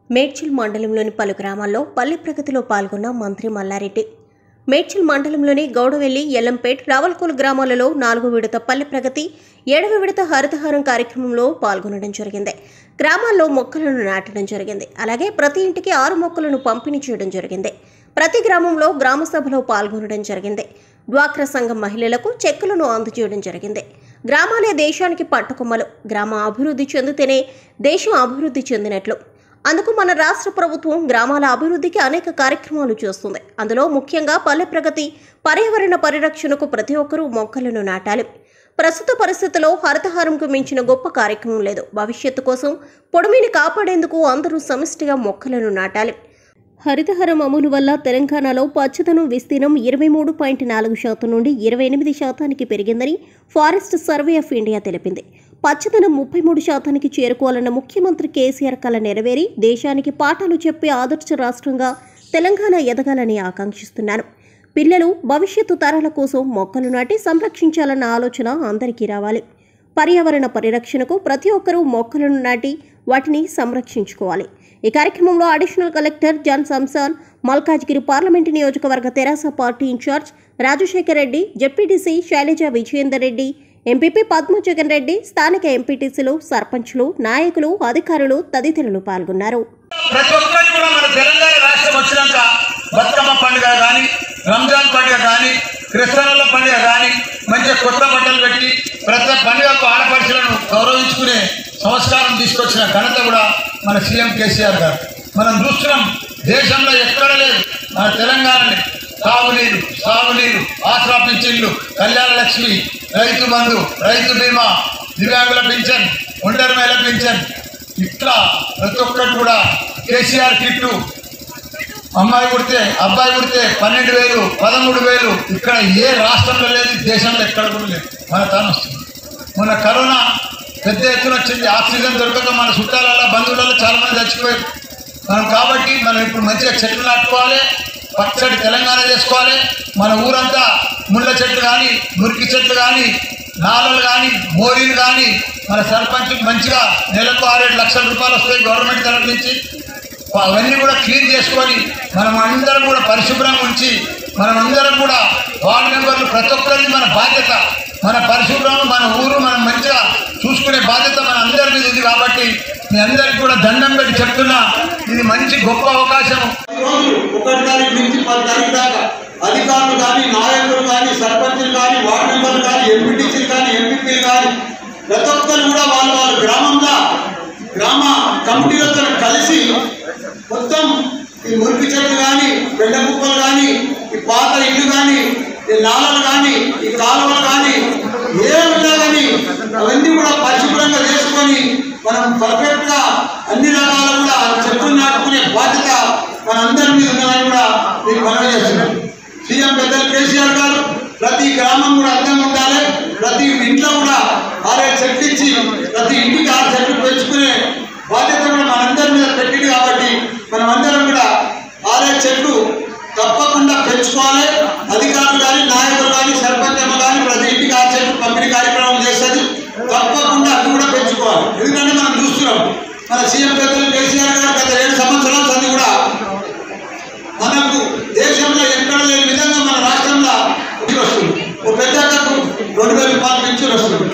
మేడ్చల్ మండలంలోని పలు గ్రామాల్లో పల్లె ప్రగతిలో పాల్గొన్న మంత్రి మల్లారెడ్డి మేడ్చల్ మండలంలోని గౌడవెల్లి ఎల్లంపేట్ రావల్కోలు గ్రామాలలో నాలుగో విడత పల్లె ప్రగతి ఏడవ విడత హరితహారం కార్యక్రమంలో పాల్గొనడం జరిగింది గ్రామాల్లో మొక్కలను నాటడం జరిగింది అలాగే ప్రతి ఇంటికి ఆరు మొక్కలను పంపిణీ చేయడం జరిగింది ప్రతి గ్రామంలో గ్రామ సభలో పాల్గొనడం జరిగింది డ్వాక్రా సంఘం మహిళలకు చెక్కులను అందజేయడం జరిగింది గ్రామాలే దేశానికి పట్టుకొమ్మలు గ్రామ అభివృద్ధి చెందితేనే దేశం అభివృద్ధి చెందినట్లు అందుకు మన రాష్ట్ర ప్రభుత్వం గ్రామాల అభివృద్ధికి అనేక కార్యక్రమాలు చేస్తుంది అందులో ముఖ్యంగా పల్లె ప్రగతి పర్యావరణ పరిరక్షణకు ప్రతి ఒక్కరూ మొక్కలను నాటాలి ప్రస్తుత పరిస్థితుల్లో హరితహారంకు మించిన గొప్ప కార్యక్రమం లేదు భవిష్యత్తు కోసం పొడమిని కాపాడేందుకు అందరూ సమిష్టిగా మొక్కలను నాటాలి హరితహారం అమలు వల్ల తెలంగాణలో పచ్చదనం విస్తీర్ణం ఇరవై మూడు పాయింట్ నాలుగు శాతం నుండి ఇరవై ఎనిమిది శాతానికి పెరిగిందని ఫారెస్ట్ సర్వే ఆఫ్ ఇండియా తెలిపింది పచ్చదనం ముప్పై మూడు శాతానికి చేరుకోవాలన్న ముఖ్యమంత్రి కేసీఆర్ కల నెరవేరి దేశానికి పాఠాలు చెప్పే ఆదర్శ రాష్ట్రంగా తెలంగాణ ఎదగాలని ఆకాంక్షిస్తున్నాను పిల్లలు భవిష్యత్తు తరాల కోసం మొక్కలు నాటి సంరక్షించాలన్న ఆలోచన అందరికీ రావాలి పర్యావరణ పరిరక్షణకు ప్రతి ఒక్కరూ మొక్కలను నాటి వాటిని సంరక్షించుకోవాలి ఈ కార్యక్రమంలో additional collector John Samson Malkajgiri parliament నియోజకవర్గ తెరాస party incharge Rajasekhar Reddy ZPTC Sailaja Vijayender Reddy MPP Padmajagan Reddy స్థానిక ఎంపీటీసీలు సర్పంచ్లు నాయకులు అధికారులు తదితరులు పాల్గొన్నారు ప్రతి ఒక్కరికి కూడా మన తెలంగాణ రాష్ట్రం వచ్చినాక బతుకమ్మ పండుగ కానీ రంజాన్ పండుగ కానీ క్రిస్టియన్ల పండుగ కానీ మంచిగా కొత్త బట్టలు పెట్టి ప్రతి పండుగకు ఆడపడుచులను గౌరవించుకునే సంస్కారం తీసుకొచ్చిన ఘనత కూడా మన సీఎం కేసీఆర్ గారు మనం చూస్తున్నాం దేశంలో ఎక్కడ లేదు మన తెలంగాణని తాగునీరు సాగునీరు ఆసరా పింఛన్లు కళ్యాణ లక్ష్మి రైతు బంధు రైతు బీమా దివ్యాంగుల పింఛన్ ఒంటరి మహిళ పింఛన్ ఇట్లా ప్రతి ఒక్కటి కూడా కేసీఆర్ కిట్టు అమ్మాయి పుడితే అబ్బాయి పుడితే పన్నెండు వేలు పదమూడు వేలు ఇక్కడ ఏ రాష్ట్రంలో లేదు దేశంలో ఎక్కడ కూడా లేదు మన తాను వస్తుంది మొన్న కరోనా పెద్ద ఎత్తున వచ్చింది ఆక్సిజన్ దొరకక మన చుట్టాలలో బంధువులలో చాలా మంది చచ్చిపోయారు మనం కాబట్టి మనం ఇప్పుడు మంచిగా చెట్లు నాటుకోవాలి పచ్చడి తెలంగాణ చేసుకోవాలి మన ఊరంతా ముళ్ళ చెట్లు కానీ మురికి చెట్లు కానీ నాలలు కానీ మోరీలు కానీ మన సర్పంచ్ మంచిగా నెలకు ఆరేడు లక్షల రూపాయలు వస్తాయి గవర్నమెంట్ తరఫు నుంచి అవన్నీ కూడా క్లీన్ చేసుకొని మనం అందరం కూడా పరిశుభ్రంగా ఉంచి మనం అందరం కూడా వార్డు మెంబర్లు ప్రతి ఒక్కరిది మన బాధ్యత మన పరిశుభ్రం మన ఊరు మనం మంచిగా చూసుకునే బాధ్యత మన అందరి మీద ఉంది కాబట్టి మీ అందరికి కూడా దండం పెట్టి చెప్తున్నా ఇది మంచి గొప్ప అవకాశం రోజులు ఒకటి తారీఖు నుంచి పది తారీఖు దాకా అధికారులు కానీ నాయకులు కానీ సర్పంచులు కానీ వార్డు మెంబర్లు కానీ ఎంపీటీసీలు కానీ ఎంపీపీలు కానీ ప్రతి ఒక్కరు కూడా వాళ్ళ వాళ్ళ గ్రామంలో గ్రామ కమిటీలతో కలిసి మొత్తం ఈ మురికి చెట్లు కానీ బెండ కుప్పలు కానీ ఈ పాత ఇల్లు కానీ ఈ నాలలు కానీ ఈ కాలువలు కానీ ఏమున్నా కానీ అవన్నీ కూడా పరిశుభ్రంగా చేసుకొని మనం పర్ఫెక్ట్ గా అన్ని రకాల కూడా చెట్లు నాటుకునే బాధ్యత మనందరి మీద ఉన్నదని కూడా మీకు మనవి చేస్తున్నాం సీఎం పెద్దలు కేసీఆర్ గారు ప్రతి గ్రామం కూడా అందంగా ఉండాలి ప్రతి ఇంట్లో కూడా ఆరేడు చెట్లు ఇచ్చి ప్రతి ఇంటికి ఆరు చెట్లు పెంచుకునే బాధ్యత కూడా మనందరి మీద పెట్టింది కాబట్టి మనం అందరం కూడా ఆరేడు చెట్లు తప్పకుండా పెంచుకోవాలి అధికారులు కానీ నాయకులు కానీ సర్పంచ్ అమ్మ కానీ ప్రతి ఇంటికి ఆరు చెట్లు పంపిణీ కార్యక్రమం చేస్తుంది తప్పకుండా అది కూడా పెంచుకోవాలి ఎందుకంటే మనం చూస్తున్నాం మన సీఎం పెద్దలు కేసీఆర్ గారు గత ఏడు సంవత్సరాల సంది కూడా మనకు దేశంలో ఎక్కడ లేని విధంగా మన రాష్ట్రంలో ఇది వస్తుంది ఒక పెద్ద అక్కకు రెండు వేల రూపాయలు పెన్షన్ వస్తుంది